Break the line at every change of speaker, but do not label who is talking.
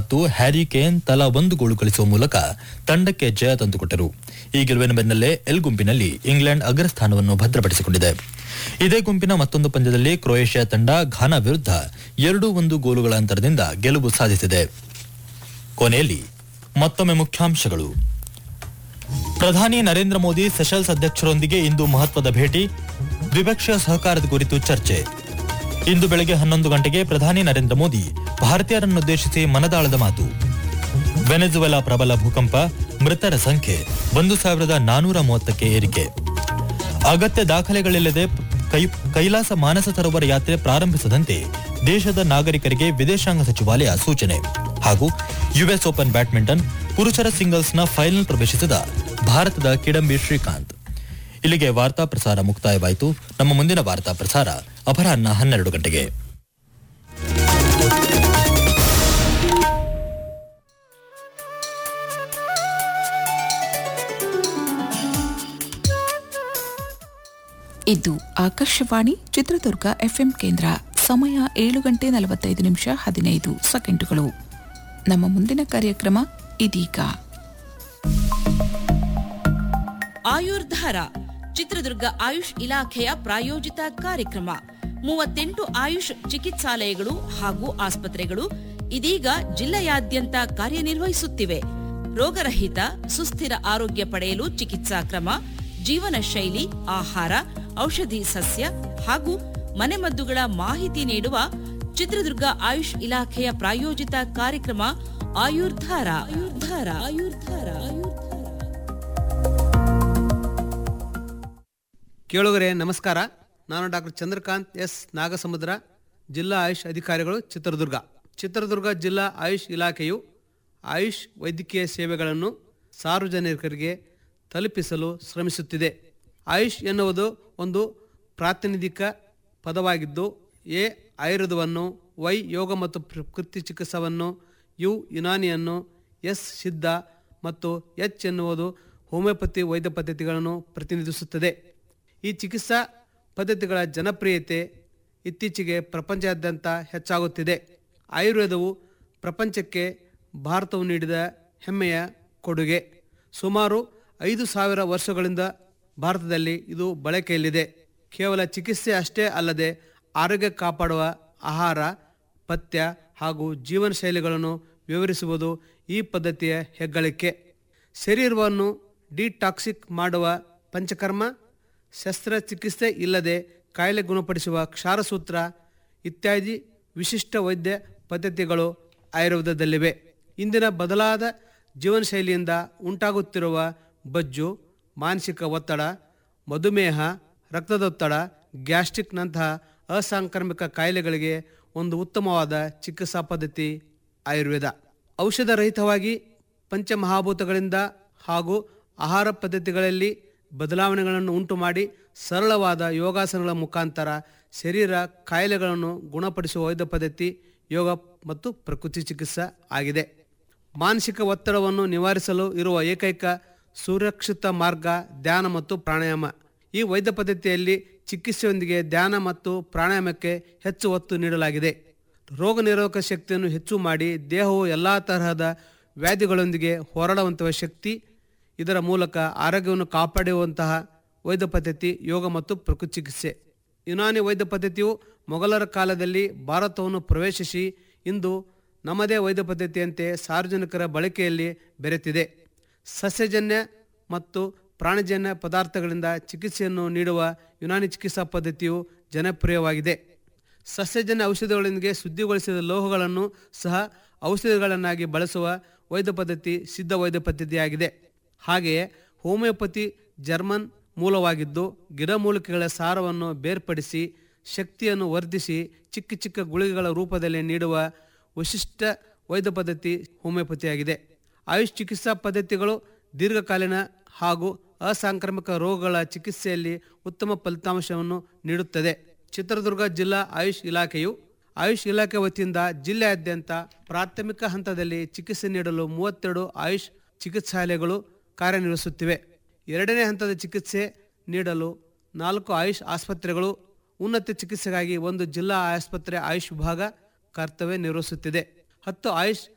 ಮತ್ತು Harry Kane ತಲಾ ಒಂದು ಗೋಲು ಗಳಿಸುವ ಮೂಲಕ ತಂಡಕ್ಕೆ ಜಯ ತಂದುಕೊಟ್ಟರು ಈ ಗೆಲುವಿನ ಬೆನ್ನಲ್ಲೇ ಎಲ್ ಗುಂಪಿನಲ್ಲಿ ಇಂಗ್ಲೆಂಡ್ ಅಗ್ರಸ್ಥಾನವನ್ನು ಭದ್ರಪಡಿಸಿಕೊಂಡಿದೆ ಇದೇ ಗುಂಪಿನ ಮತ್ತೊಂದು ಪಂದ್ಯದಲ್ಲಿ ಕ್ರೊಯೇಷಿಯಾ ತಂಡ ಘಾನಾ ವಿರುದ್ಧ ಎರಡು ಒಂದು ಗೋಲುಗಳ ಅಂತರದಿಂದ ಗೆಲುವು ಸಾಧಿಸಿದೆ ಕೊನೆಯಲ್ಲಿ ಮತ್ತೊಮ್ಮೆ ಮುಖ್ಯಾಂಶಗಳು ಪ್ರಧಾನಿ ನರೇಂದ್ರ ಮೋದಿ ಸೆಷಲ್ಸ್ ಅಧ್ಯಕ್ಷರೊಂದಿಗೆ ಇಂದು ಮಹತ್ವದ ಭೇಟಿ ದ್ವಿಪಕ್ಷೀಯ ಸಹಕಾರದ ಕುರಿತು ಚರ್ಚೆ ಇಂದು ಬೆಳಗ್ಗೆ ಹನ್ನೊಂದು ಗಂಟೆಗೆ ಪ್ರಧಾನಿ ನರೇಂದ್ರ ಮೋದಿ ಭಾರತೀಯರನ್ನುದ್ದೇಶಿಸಿ ಮನದಾಳದ ಮಾತು ವೆನೆಜುವೆಲಾ ಪ್ರಬಲ ಭೂಕಂಪ ಮೃತರ ಸಂಖ್ಯೆ ಒಂದು ಸಾವಿರದ ನಾನೂರ ಮೂವತ್ತಕ್ಕೆ ಏರಿಕೆ ಅಗತ್ಯ ದಾಖಲೆಗಳಿಲ್ಲದೆ ಕೈ- ಕೈಲಾಸ ಮಾನಸ ಸರೋವರ ಯಾತ್ರೆ ಪ್ರಾರಂಭಿಸದಂತೆ ದೇಶದ ನಾಗರಿಕರಿಗೆ ವಿದೇಶಾಂಗ ಸಚಿವಾಲಯ ಸೂಚನೆ ಹಾಗೂ ಯುಎಸ್ ಓಪನ್ ಬ್ಯಾಡ್ಮಿಂಟನ್ ಪುರುಷರ ಸಿಂಗಲ್ಸ್ನ ಫೈನಲ್ ಪ್ರವೇಶಿಸಿದ ಭಾರತದ ಕಿಡಂಬಿ ಶ್ರೀಕಾಂತ್ ಇಲ್ಲಿಗೆ ವಾರ್ತಾ ಪ್ರಸಾರ ಮುಕ್ತಾಯವಾಯಿತು ನಮ್ಮ ಮುಂದಿನ ವಾರ್ತಾ ಪ್ರಸಾರ ಅಪರಾಹ್ನ ಹನ್ನೆರಡು ಗಂಟೆಗೆ
ಇದು ಆಕಾಶವಾಣಿ ಚಿತ್ರದುರ್ಗ ಎಫ್ಎಂ ಕೇಂದ್ರ ಸಮಯ ಏಳು ಗಂಟೆ ನಲವತ್ತೈದು ನಿಮಿಷ ಹದಿನೈದು ಸೆಕೆಂಡುಗಳು ನಮ್ಮ ಮುಂದಿನ ಕಾರ್ಯಕ್ರಮ ಇದೀಗ
ಆಯುರ್ಧಾರ ಚಿತ್ರದುರ್ಗ ಆಯುಷ್ ಇಲಾಖೆಯ ಪ್ರಾಯೋಜಿತ ಕಾರ್ಯಕ್ರಮ ಮೂವತ್ತೆಂಟು ಆಯುಷ್ ಚಿಕಿತ್ಸಾಲಯಗಳು ಹಾಗೂ ಆಸ್ಪತ್ರೆಗಳು ಇದೀಗ ಜಿಲ್ಲೆಯಾದ್ಯಂತ ಕಾರ್ಯನಿರ್ವಹಿಸುತ್ತಿವೆ ರೋಗರಹಿತ ಸುಸ್ಥಿರ ಆರೋಗ್ಯ ಪಡೆಯಲು ಚಿಕಿತ್ಸಾ ಕ್ರಮ ಜೀವನ ಶೈಲಿ ಆಹಾರ ಔಷಧಿ ಸಸ್ಯ ಹಾಗೂ ಮನೆಮದ್ದುಗಳ ಮಾಹಿತಿ ನೀಡುವ ಚಿತ್ರದುರ್ಗ ಆಯುಷ್ ಇಲಾಖೆಯ ಪ್ರಾಯೋಜಿತ ಕಾರ್ಯಕ್ರಮ ಆಯುರ್ಧಾರ ಆಯುರ್ಧಾರ ಆಯುರ್ಧಾರ ಆಯುರ್ಧಾರ
ಕೇಳುಗರೆ ನಮಸ್ಕಾರ ನಾನು ಡಾಕ್ಟರ್ ಚಂದ್ರಕಾಂತ್ ಎಸ್ ನಾಗಸಮುದ್ರ ಜಿಲ್ಲಾ ಆಯುಷ್ ಅಧಿಕಾರಿಗಳು ಚಿತ್ರದುರ್ಗ ಚಿತ್ರದುರ್ಗ ಜಿಲ್ಲಾ ಆಯುಷ್ ಇಲಾಖೆಯು ಆಯುಷ್ ವೈದ್ಯಕೀಯ ಸೇವೆಗಳನ್ನು ಸಾರ್ವಜನಿಕರಿಗೆ ತಲುಪಿಸಲು ಶ್ರಮಿಸುತ್ತಿದೆ ಆಯುಷ್ ಎನ್ನುವುದು ಒಂದು ಪ್ರಾತಿನಿಧಿಕ ಪದವಾಗಿದ್ದು ಎ ಆಯುರ್ವೇದವನ್ನು ವೈ ಯೋಗ ಮತ್ತು ಪ್ರಕೃತಿ ಚಿಕಿತ್ಸವನ್ನು ಯು ಯುನಾನಿಯನ್ನು ಎಸ್ ಸಿದ್ಧ ಮತ್ತು ಎಚ್ ಎನ್ನುವುದು ಹೋಮಿಯೋಪತಿ ವೈದ್ಯ ಪದ್ಧತಿಗಳನ್ನು ಪ್ರತಿನಿಧಿಸುತ್ತದೆ ಈ ಚಿಕಿತ್ಸಾ ಪದ್ಧತಿಗಳ ಜನಪ್ರಿಯತೆ ಇತ್ತೀಚೆಗೆ ಪ್ರಪಂಚಾದ್ಯಂತ ಹೆಚ್ಚಾಗುತ್ತಿದೆ ಆಯುರ್ವೇದವು ಪ್ರಪಂಚಕ್ಕೆ ಭಾರತವು ನೀಡಿದ ಹೆಮ್ಮೆಯ ಕೊಡುಗೆ ಸುಮಾರು ಐದು ಸಾವಿರ ವರ್ಷಗಳಿಂದ ಭಾರತದಲ್ಲಿ ಇದು ಬಳಕೆಯಲ್ಲಿದೆ ಕೇವಲ ಚಿಕಿತ್ಸೆ ಅಷ್ಟೇ ಅಲ್ಲದೆ ಆರೋಗ್ಯ ಕಾಪಾಡುವ ಆಹಾರ ಪಥ್ಯ ಹಾಗೂ ಜೀವನ ಶೈಲಿಗಳನ್ನು ವಿವರಿಸುವುದು ಈ ಪದ್ಧತಿಯ ಹೆಗ್ಗಳಿಕೆ ಶರೀರವನ್ನು ಡಿಟಾಕ್ಸಿಕ್ ಮಾಡುವ ಪಂಚಕರ್ಮ ಶಸ್ತ್ರಚಿಕಿತ್ಸೆ ಇಲ್ಲದೆ ಕಾಯಿಲೆ ಗುಣಪಡಿಸುವ ಕ್ಷಾರಸೂತ್ರ ಇತ್ಯಾದಿ ವಿಶಿಷ್ಟ ವೈದ್ಯ ಪದ್ಧತಿಗಳು ಆಯುರ್ವೇದದಲ್ಲಿವೆ ಇಂದಿನ ಬದಲಾದ ಜೀವನ ಶೈಲಿಯಿಂದ ಉಂಟಾಗುತ್ತಿರುವ ಬಜ್ಜು ಮಾನಸಿಕ ಒತ್ತಡ ಮಧುಮೇಹ ರಕ್ತದೊತ್ತಡ ಗ್ಯಾಸ್ಟ್ರಿಕ್ನಂತಹ ಅಸಾಂಕ್ರಾಮಿಕ ಕಾಯಿಲೆಗಳಿಗೆ ಒಂದು ಉತ್ತಮವಾದ ಚಿಕಿತ್ಸಾ ಪದ್ಧತಿ ಆಯುರ್ವೇದ ಔಷಧ ರಹಿತವಾಗಿ ಪಂಚಮಹಾಭೂತಗಳಿಂದ ಹಾಗೂ ಆಹಾರ ಪದ್ಧತಿಗಳಲ್ಲಿ ಬದಲಾವಣೆಗಳನ್ನು ಉಂಟು ಮಾಡಿ ಸರಳವಾದ ಯೋಗಾಸನಗಳ ಮುಖಾಂತರ ಶರೀರ ಕಾಯಿಲೆಗಳನ್ನು ಗುಣಪಡಿಸುವ ವೈದ್ಯ ಪದ್ಧತಿ ಯೋಗ ಮತ್ತು ಪ್ರಕೃತಿ ಚಿಕಿತ್ಸಾ ಆಗಿದೆ ಮಾನಸಿಕ ಒತ್ತಡವನ್ನು ನಿವಾರಿಸಲು ಇರುವ ಏಕೈಕ ಸುರಕ್ಷಿತ ಮಾರ್ಗ ಧ್ಯಾನ ಮತ್ತು ಪ್ರಾಣಾಯಾಮ ಈ ವೈದ್ಯ ಪದ್ಧತಿಯಲ್ಲಿ ಚಿಕಿತ್ಸೆಯೊಂದಿಗೆ ಧ್ಯಾನ ಮತ್ತು ಪ್ರಾಣಾಯಾಮಕ್ಕೆ ಹೆಚ್ಚು ಒತ್ತು ನೀಡಲಾಗಿದೆ ರೋಗ ನಿರೋಧಕ ಶಕ್ತಿಯನ್ನು ಹೆಚ್ಚು ಮಾಡಿ ದೇಹವು ಎಲ್ಲ ತರಹದ ವ್ಯಾಧಿಗಳೊಂದಿಗೆ ಹೋರಾಡುವಂತಹ ಶಕ್ತಿ ಇದರ ಮೂಲಕ ಆರೋಗ್ಯವನ್ನು ಕಾಪಾಡುವಂತಹ ವೈದ್ಯ ಪದ್ಧತಿ ಯೋಗ ಮತ್ತು ಪ್ರಕೃತಿ ಚಿಕಿತ್ಸೆ ಯುನಾನಿ ವೈದ್ಯ ಪದ್ಧತಿಯು ಮೊಘಲರ ಕಾಲದಲ್ಲಿ ಭಾರತವನ್ನು ಪ್ರವೇಶಿಸಿ ಇಂದು ನಮ್ಮದೇ ವೈದ್ಯ ಪದ್ಧತಿಯಂತೆ ಸಾರ್ವಜನಿಕರ ಬಳಕೆಯಲ್ಲಿ ಬೆರೆತಿದೆ ಸಸ್ಯಜನ್ಯ ಮತ್ತು ಪ್ರಾಣಿಜನ್ಯ ಪದಾರ್ಥಗಳಿಂದ ಚಿಕಿತ್ಸೆಯನ್ನು ನೀಡುವ ಯುನಾನಿ ಚಿಕಿತ್ಸಾ ಪದ್ಧತಿಯು ಜನಪ್ರಿಯವಾಗಿದೆ ಸಸ್ಯಜನ್ಯ ಔಷಧಿಗಳೊಂದಿಗೆ ಶುದ್ಧಿಗೊಳಿಸಿದ ಲೋಹಗಳನ್ನು ಸಹ ಔಷಧಿಗಳನ್ನಾಗಿ ಬಳಸುವ ವೈದ್ಯ ಪದ್ಧತಿ ಸಿದ್ಧ ವೈದ್ಯ ಪದ್ಧತಿಯಾಗಿದೆ ಹಾಗೆಯೇ ಹೋಮಿಯೋಪತಿ ಜರ್ಮನ್ ಮೂಲವಾಗಿದ್ದು ಗಿಡಮೂಲಿಕೆಗಳ ಸಾರವನ್ನು ಬೇರ್ಪಡಿಸಿ ಶಕ್ತಿಯನ್ನು ವರ್ಧಿಸಿ ಚಿಕ್ಕ ಚಿಕ್ಕ ಗುಳಿಗೆಗಳ ರೂಪದಲ್ಲಿ ನೀಡುವ ವಿಶಿಷ್ಟ ವೈದ್ಯ ಪದ್ಧತಿ ಹೋಮಿಯೋಪತಿಯಾಗಿದೆ ಆಯುಷ್ ಚಿಕಿತ್ಸಾ ಪದ್ಧತಿಗಳು ದೀರ್ಘಕಾಲೀನ ಹಾಗೂ ಅಸಾಂಕ್ರಾಮಿಕ ರೋಗಗಳ ಚಿಕಿತ್ಸೆಯಲ್ಲಿ ಉತ್ತಮ ಫಲಿತಾಂಶವನ್ನು ನೀಡುತ್ತದೆ ಚಿತ್ರದುರ್ಗ ಜಿಲ್ಲಾ ಆಯುಷ್ ಇಲಾಖೆಯು ಆಯುಷ್ ಇಲಾಖೆ ವತಿಯಿಂದ ಜಿಲ್ಲೆಯಾದ್ಯಂತ ಪ್ರಾಥಮಿಕ ಹಂತದಲ್ಲಿ ಚಿಕಿತ್ಸೆ ನೀಡಲು ಮೂವತ್ತೆರಡು ಆಯುಷ್ ಚಿಕಿತ್ಸಾಲಯಗಳು ಕಾರ್ಯನಿರ್ವಹಿಸುತ್ತಿವೆ ಎರಡನೇ ಹಂತದ ಚಿಕಿತ್ಸೆ ನೀಡಲು ನಾಲ್ಕು ಆಯುಷ್ ಆಸ್ಪತ್ರೆಗಳು ಉನ್ನತ ಚಿಕಿತ್ಸೆಗಾಗಿ ಒಂದು ಜಿಲ್ಲಾ ಆಸ್ಪತ್ರೆ ಆಯುಷ್ ವಿಭಾಗ ಕರ್ತವ್ಯ ನಿರ್ವಹಿಸುತ್ತಿದೆ ಹತ್ತು ಆಯುಷ್